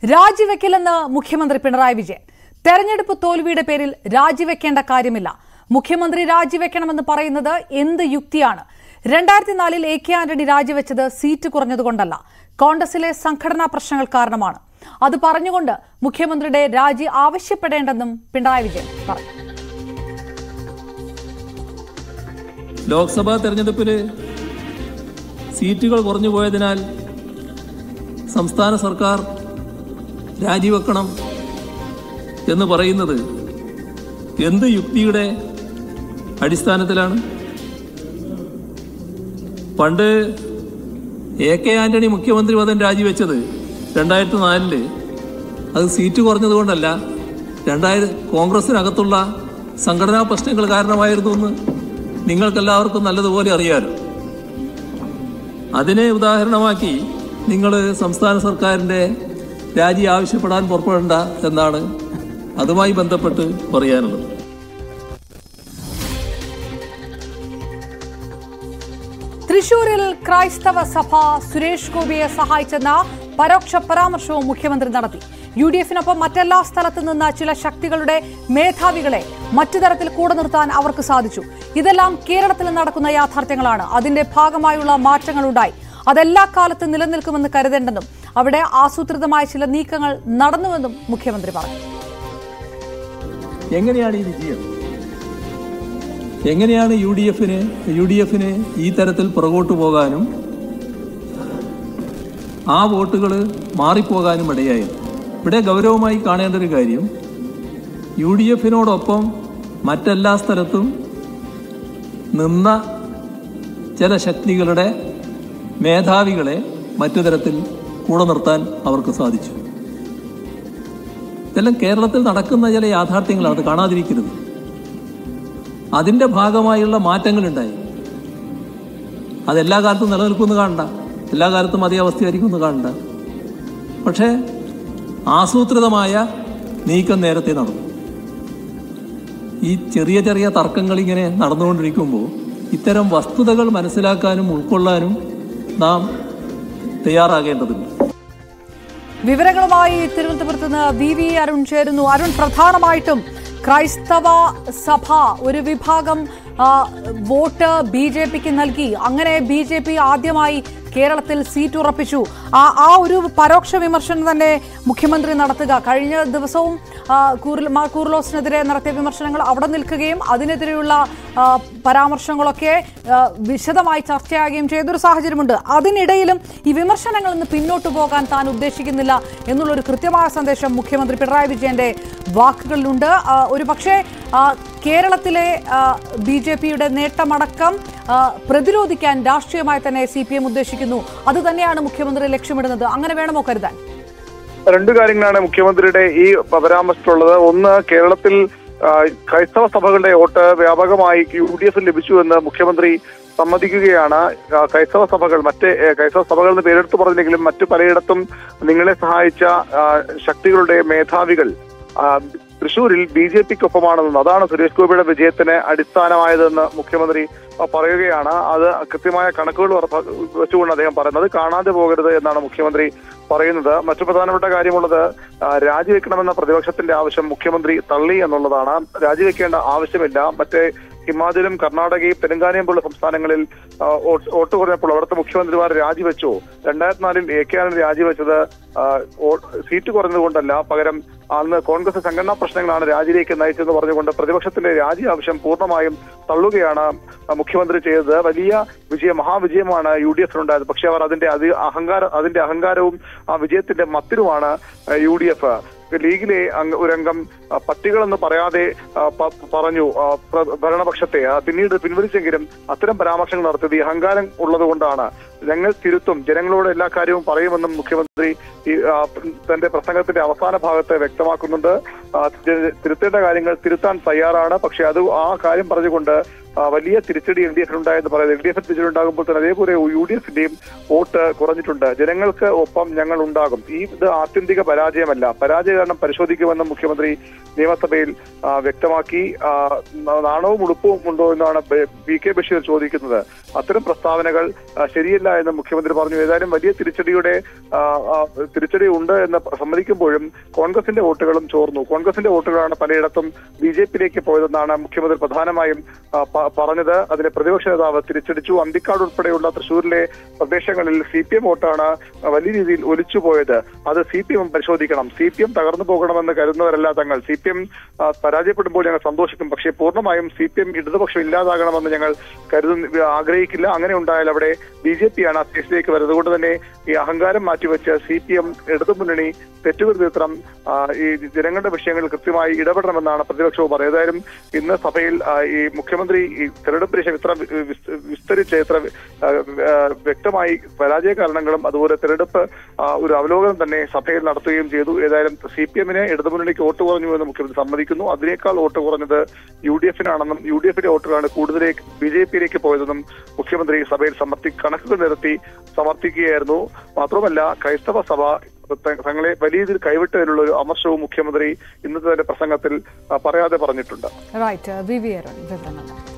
രാജിവെക്കില്ലെന്ന് മുഖ്യമന്ത്രി പിണറായി വിജയൻ തെരഞ്ഞെടുപ്പ് തോൽവിയുടെ പേരിൽ രാജിവെക്കേണ്ട കാര്യമില്ല മുഖ്യമന്ത്രി രാജിവെക്കണമെന്ന് പറയുന്നത് എന്ത് യുക്തിയാണ് രണ്ടായിരത്തി നാലിൽ എ കെ ആന്റണി രാജിവെച്ചത് സീറ്റ് കുറഞ്ഞതുകൊണ്ടല്ല കോൺഗ്രസിലെ സംഘടനാ പ്രശ്നങ്ങൾ കാരണമാണ് അത് പറഞ്ഞുകൊണ്ട് മുഖ്യമന്ത്രിയുടെ രാജി ആവശ്യപ്പെടേണ്ടെന്നും പിണറായി വിജയൻ പറഞ്ഞു ലോക്സഭാ തെരഞ്ഞെടുപ്പിൽ സീറ്റുകൾ കുറഞ്ഞു പോയതിനാൽ സംസ്ഥാന സർക്കാർ രാജിവെക്കണം എന്ന് പറയുന്നത് എന്ത് യുക്തിയുടെ അടിസ്ഥാനത്തിലാണ് പണ്ട് എ കെ ആന്റണി മുഖ്യമന്ത്രി പദം രാജിവെച്ചത് രണ്ടായിരത്തി നാലില് അത് സീറ്റ് കുറഞ്ഞതുകൊണ്ടല്ല രണ്ടായിരം കോൺഗ്രസിനകത്തുള്ള സംഘടനാ പ്രശ്നങ്ങൾ കാരണമായിരുന്നു എന്ന് നിങ്ങൾക്കെല്ലാവർക്കും നല്ലതുപോലെ അറിയാലോ അതിനെ ഉദാഹരണമാക്കി നിങ്ങൾ സംസ്ഥാന സർക്കാരിൻ്റെ രാജി ആവശ്യപ്പെടാൻ പുറപ്പെടേണ്ട എന്നാണ് അതുമായി ബന്ധപ്പെട്ട് പറയാനുള്ളത് തൃശൂരിൽ ക്രൈസ്തവ സഭ സുരേഷ് ഗോപിയെ സഹായിച്ചെന്ന പരോക്ഷ പരാമർശവും മുഖ്യമന്ത്രി നടത്തി യു ഡി എഫിനൊപ്പം മറ്റെല്ലാ സ്ഥലത്തു നിന്ന് ചില ശക്തികളുടെ മേധാവികളെ മറ്റു തരത്തിൽ കൂടെ നിർത്താൻ അവർക്ക് സാധിച്ചു ഇതെല്ലാം കേരളത്തിൽ നടക്കുന്ന യാഥാർത്ഥ്യങ്ങളാണ് അതിന്റെ ഭാഗമായുള്ള മാറ്റങ്ങളുണ്ടായി അതെല്ലാ കാലത്തും നിലനിൽക്കുമെന്ന് കരുതേണ്ടെന്നും അവിടെ ആസൂത്രിതമായ ചില നീക്കങ്ങൾ നടന്നുവെന്നും മുഖ്യമന്ത്രി പറഞ്ഞു എങ്ങനെയാണ് ഈ വിജയം എങ്ങനെയാണ് യു ഡി എഫിന് യു ഡി എഫിന് ഈ തരത്തിൽ പുറകോട്ട് പോകാനും ആ വോട്ടുകൾ മാറിപ്പോകാനും ഇടയായത് ഇവിടെ ഗൗരവമായി കാണേണ്ട ഒരു കാര്യം യു ഡി എഫിനോടൊപ്പം മറ്റെല്ലാ സ്ഥലത്തും നിന്ന ചില ശക്തികളുടെ മേധാവികളെ മറ്റു തരത്തിൽ കൂടെ നിർത്താൻ അവർക്ക് സാധിച്ചു ഇതെല്ലാം കേരളത്തിൽ നടക്കുന്ന ചില യാഥാർത്ഥ്യങ്ങളാണ് അത് കാണാതിരിക്കരുത് അതിൻ്റെ ഭാഗമായുള്ള മാറ്റങ്ങളുണ്ടായി അതെല്ലാ കാലത്തും നിലനിൽക്കുമെന്ന് കാണണ്ട എല്ലാ കാലത്തും അതേ അവസ്ഥയായിരിക്കും എന്ന് കാണണ്ട പക്ഷേ ആസൂത്രിതമായ നീക്കം നേരത്തെ നടന്നു ഈ ചെറിയ ചെറിയ തർക്കങ്ങൾ ഇങ്ങനെ നടന്നുകൊണ്ടിരിക്കുമ്പോൾ ഇത്തരം വസ്തുതകൾ മനസ്സിലാക്കാനും ഉൾക്കൊള്ളാനും നാം തയ്യാറാകേണ്ടതുണ്ട് വിവരങ്ങളുമായി തിരുവനന്തപുരത്ത് നിന്ന് വി വി അരുൺ ചേരുന്നു അരുൺ പ്രധാനമായിട്ടും ക്രൈസ്തവ സഭ ഒരു വിഭാഗം ആ, വോട്ട് ബി ജെ പിക്ക് നൽകി അങ്ങനെ ബി ജെ പി ആദ്യമായി കേരളത്തിൽ സീറ്റ് ഉറപ്പിച്ചു ആ ആ ഒരു പരോക്ഷ വിമർശനം തന്നെ മുഖ്യമന്ത്രി നടത്തുക കഴിഞ്ഞ ദിവസവും ആ, കൂറിൽ മാർ കൂർലോസിനെതിരെ നടത്തിയ വിമർശനങ്ങൾ അവിടെ നിൽക്കുകയും അതിനെതിരെയുള്ള ആ, പരാമർശങ്ങളൊക്കെ ആ, വിശദമായി ചർച്ചയാകുകയും ചെയ്തൊരു സാഹചര്യമുണ്ട് അതിനിടയിലും ഈ വിമർശനങ്ങളിൽ നിന്ന് പിന്നോട്ട് പോകാൻ താൻ ഉദ്ദേശിക്കുന്നില്ല എന്നുള്ളൊരു കൃത്യമായ സന്ദേശം മുഖ്യമന്ത്രി പിണറായി വിജയന്റെ വാക്കുകളിലുണ്ട് ആ, ഒരു പക്ഷേ ആ, കേരളത്തിലെ ബി ജെ പിയുടെ നേട്ടമടക്കം ആ, പ്രതിരോധിക്കാൻ രാഷ്ട്രീയമായി തന്നെ സി പി എം ഉദ്ദേശിക്കുന്നു അത് തന്നെയാണ് മുഖ്യമന്ത്രി ലക്ഷ്യമിടുന്നത് അങ്ങനെ വേണമോ കരുതാൻ രണ്ട് കാര്യങ്ങളാണ് മുഖ്യമന്ത്രിയുടെ ഈ പരാമർശത്തിലുള്ളത് ഒന്ന് കേരളത്തിൽ ആ, ക്രൈസ്തവ സഭകളുടെ വോട്ട് വ്യാപകമായി യു ഡി എഫിൽ ലഭിച്ചു എന്ന് മുഖ്യമന്ത്രി സമ്മതിക്കുകയാണ് ആ, ക്രൈസ്തവ സഭകൾ മറ്റ് ഏ, ക്രൈസ്തവ സഭകൾ എന്ന് പേരെടുത്ത് പറഞ്ഞില്ലെങ്കിലും മറ്റു പലയിടത്തും നിങ്ങളെ സഹായിച്ച ആ, ശക്തികളുടെ മേധാവികൾ ആ, തൃശൂരിൽ ബി ജെ പിക്കൊപ്പമാണെന്ന് അതാണ് സുരേഷ് ഗോപിയുടെ വിജയത്തിന് അടിസ്ഥാനമായതെന്ന് മുഖ്യമന്ത്രി ആ, പറയുകയാണ് അത് കൃത്യമായ കണക്കുകൾ ഉറപ്പ- വെച്ചുകൊണ്ട് അദ്ദേഹം പറയുന്നത് കാണാതെ പോകരുത് എന്നാണ് മുഖ്യമന്ത്രി പറയുന്നത് മറ്റു പ്രധാനപ്പെട്ട കാര്യമുള്ളത് ആ, രാജിവെക്കണമെന്ന പ്രതിപക്ഷത്തിന്റെ ആവശ്യം മുഖ്യമന്ത്രി തള്ളി എന്നുള്ളതാണ് രാജിവെക്കേണ്ട ആവശ്യമില്ല മറ്റേ ഹിമാചലും കർണാടകയും തെലങ്കാനയും പോലുള്ള സംസ്ഥാനങ്ങളിൽ ആ, വോട്ട് വോട്ട് കുറഞ്ഞപ്പോൾ അവിടുത്തെ മുഖ്യമന്ത്രിമാർ രാജിവെച്ചു രണ്ടായിരത്തി നാലിൽ എ കെ ആന്റണി രാജിവെച്ചത് ആ, വോ- സീറ്റ് കുറഞ്ഞതുകൊണ്ടല്ല പകരം അന്ന് കോൺഗ്രസ് സംഘടനാ പ്രശ്നങ്ങളാണ് രാജിയിലേക്ക് നയിച്ചതെന്ന് പറഞ്ഞുകൊണ്ട് പ്രതിപക്ഷത്തിന്റെ രാജി ആവശ്യം പൂർണ്ണമായും തള്ളുകയാണ് ആ, മുഖ്യമന്ത്രി ചെയ്തത് വലിയ വിജയം മഹാവിജയമാണ് യു ഡി എഫിനുണ്ടായത് പക്ഷേ അവർ അതിന്റെ അതി അഹങ്കാര അതിന്റെ അഹങ്കാരവും ആ വിജയത്തിന്റെ മത്തിലുമാണ് യു ഡി എഫ് ലീഗിലെ അംഗ- ഒരു അംഗം ആ, പട്ടികളെന്ന് പറയാതെ ആ, പ- പറഞ്ഞു ആ, പ്ര- ഭരണപക്ഷത്തെ ആ, പിന്നീട് പിൻവലിച്ചെങ്കിലും അത്തരം പരാമർശങ്ങൾ നടത്തിയത് ഈ അഹങ്കാരം ഉള്ളതുകൊണ്ടാണ് ഞങ്ങൾ തിരുത്തും ജനങ്ങളോട് എല്ലാ കാര്യവും പറയുമെന്നും മുഖ്യമന്ത്രി ഈ ആ, തന്റെ പ്രസംഗത്തിന്റെ അവസാന ഭാഗത്ത് വ്യക്തമാക്കുന്നുണ്ട് ആ, തി- തിരുത്തേണ്ട കാര്യങ്ങൾ തിരുത്താൻ തയ്യാറാണ് പക്ഷെ അത് ആ കാര്യം പറഞ്ഞുകൊണ്ട് ആ, വലിയ തിരിച്ചടി എൽ ഡി എഫിനുണ്ടായെന്ന് പറയുന്നത് എൽ ഡി എഫിന് തിരിച്ചടി ഉണ്ടാകുമ്പോൾ തന്നെ അതേപോലെ യു ഡി എഫിന്റെയും വോട്ട് കുറഞ്ഞിട്ടുണ്ട് ജനങ്ങൾക്ക് ഒപ്പം ഞങ്ങൾ ഉണ്ടാകും ഈ ഇത് ആത്യന്തിക പരാജയമല്ല പരാജയ കാരണം പരിശോധിക്കുമെന്നും മുഖ്യമന്ത്രി നിയമസഭയിൽ ആ, വ്യക്തമാക്കി ആ, നാണവും ഉടുപ്പും ഉണ്ടോ എന്നാണ് ബ- പി കെ ബഷീർ ചോദിക്കുന്നത് അത്തരം പ്രസ്താവനകൾ ആ, ശരിയല്ല എന്ന് മുഖ്യമന്ത്രി പറഞ്ഞു ഏതായാലും വലിയ തിരിച്ചടിയുടെ ആ, ആ, തിരിച്ചടി ഉണ്ട് എന്ന് സമ്മതിക്കുമ്പോഴും കോൺഗ്രസിന്റെ വോട്ടുകളും ചോർന്നു കോൺഗ്രസിന്റെ വോട്ടുകളാണ് പലയിടത്തും ബി ജെ പിയിലേക്ക് പോയതെന്നാണ് മുഖ്യമന്ത്രി പ്രധാനമായും ആ, പ- പറഞ്ഞത് അതിന് പ്രതിപക്ഷ നേതാവ് തിരിച്ചടിച്ചു അന്തിക്കാട് ഉൾപ്പെടെയുള്ള തൃശൂരിലെ പ്രദേശങ്ങളിൽ സി പി എം വോട്ടാണ് വലിയ രീതിയിൽ ഒലിച്ചുപോയത് അത് സി പി എം പരിശോധിക്കണം സി പി എം തകർന്നു പോകണമെന്ന് കരുതുന്നവരല്ല തങ്ങൾ സി പി എം പരാജയപ്പെടുമ്പോൾ ഞങ്ങൾ സന്തോഷിക്കും പക്ഷേ പൂർണ്ണമായും സി പി എം ഇടതുപക്ഷം ഇല്ലാതാകണമെന്ന് ഞങ്ങൾ കരുതുന്ന ആഗ്രഹിക്കില്ല അങ്ങനെ ഉണ്ടായാൽ അവിടെ ബി ജെ പിയാണ് ആ സ്പേസിലേക്ക് വരുന്നത് അതുകൊണ്ട് തന്നെ ഈ അഹങ്കാരം മാറ്റിവെച്ച് സി പി എം ഇടതുമുന്നണി തെറ്റുകൃത്യത്രം ആ, ഈ ജനങ്ങളുടെ വിഷയങ്ങളിൽ കൃത്യമായി ഇടപെടണമെന്നാണ് പ്രതിപക്ഷവും പറയുന്നത് ഏതായാലും ഇന്ന് സഭയിൽ ആ, ഈ മുഖ്യമന്ത്രി ഈ തെരഞ്ഞെടുപ്പ് വിഷയം ഇത്ര വി- വിസ്- വിസ്തരിച്ച് ഇത്ര ആ, ആ, വ്യക്തമായി പരാജയ കാരണങ്ങളും അതുപോലെ തെരഞ്ഞെടുപ്പ് ആ, ഒരു അവലോകനം തന്നെ സഭയിൽ നടത്തുകയും ചെയ്തു ഏതായാലും സി പി എമ്മിന് ഇടതുമുന്നണിക്ക് വോട്ട് കുറഞ്ഞു എന്ന് മുഖ്യമന്ത്രി സമ്മതിക്കുന്നു അതിനേക്കാൾ വോട്ട് കുറഞ്ഞത് യു ഡി എഫിനാണെന്നും യു ഡി എഫിന്റെ വോട്ടുകളാണ് കൂടുതലേക്ക് ബി ജെ പിയിലേക്ക് പോയതെന്നും മുഖ്യമന്ത്രി സഭയിൽ സമർത്ഥി കണക്കുകൾ നിരത്തി സമർത്ഥിക്കുകയായിരുന്നു മാത്രമല്ല ക്രൈസ്തവ സഭ ത- തങ്ങളെ വലിയ രീതിയിൽ കൈവിട്ടതിലുള്ള ഒരു അമർഷവും മുഖ്യമന്ത്രി ഇന്നത്തെ തന്നെ പ്രസംഗത്തിൽ ആ, പറയാതെ പറഞ്ഞിട്ടുണ്ട് റൈറ്റ് വി വി അരുൺ വിവരങ്ങൾ